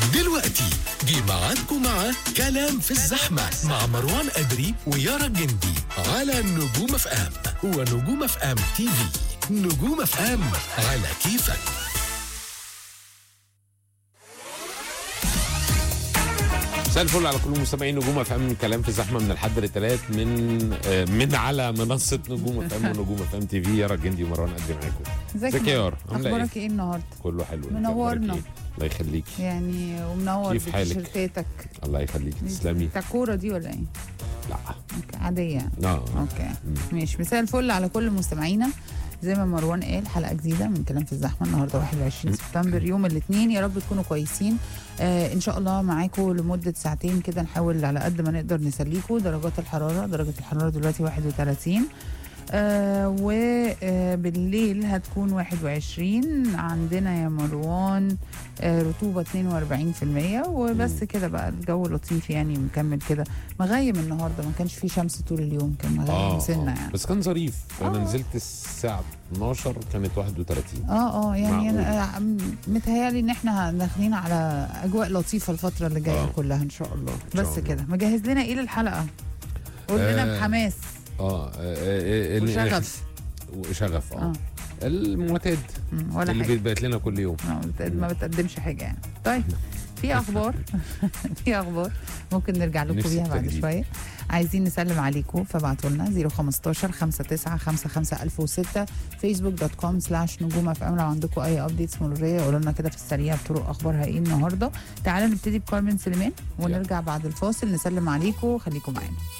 دلوقتي جه ميعادكم مع كلام في الزحمة مع مروان أدري ويارا الجندي على نجوم اف ام ونجوم اف ام تي في نجوم اف ام على كيفك مساء الفل على كل مستمعين نجوم اف ام كلام في الزحمه من الحد للثلاث من آه، من على منصه نجوم اف ام ونجوم اف ام تي في يارا الجندي ومروان قد معاكم ازيك يا يارا عامله ايه؟ اخبارك ايه النهارده كله حلو أنت منورنا. أخبارك إيه؟ الله يخليكي يعني ومنور كيف حالك؟ بتيشيرتاتك الله يخليكي تسلمي بتاع كوره دي ولا ايه؟ لا أوكي، عاديه يعني. اه اوكي ماشي مساء الفل على كل مستمعينا زي ما مروان قال حلقه جديده من كلام في الزحمه النهارده 21 سبتمبر يوم الاثنين يا رب تكونوا كويسين آه ان شاء الله معاكم لمده ساعتين كده نحاول على قد ما نقدر نسليكم درجات الحراره درجه الحراره دلوقتي 31 آه وبالليل هتكون 21 عندنا يا مروان آه رطوبة 42% وبس كده بقى الجو لطيف يعني مكمل كده مغيم النهارده ما كانش فيه شمس طول اليوم كان مغيم اه سنة آه. يعني بس كان ظريف انا آه. نزلت الساعه 12 كانت 31 اه اه يعني معقول. انا آه، متهيألي ان احنا داخلين على اجواء لطيفه الفتره اللي جايه آه. كلها ان شاء الله شاء بس الله. كده مجهز لنا ايه للحلقه قول لنا آه، بحماس اه آه، آه، ال- وشغف وشغف اه اه المعتاد مم، ولا اللي حاجه بيتبعت لنا كل يوم آه، بت- ما بتقدمش حاجه يعني طيب في اخبار في اخبار ممكن نرجع لكم نفسي بيها بعد التجديد. شويه عايزين نسلم عليكم فابعتوا لنا 015 59 55 1006 فيسبوك دوت كوم سلاش نجوم اف ام لو عندكم اي ابديتس مروريه قولوا لنا كده في السريع بطرق اخبارها ايه النهارده تعالوا نبتدي بكارمن سليمان ونرجع بعد الفاصل نسلم عليكم خليكم معانا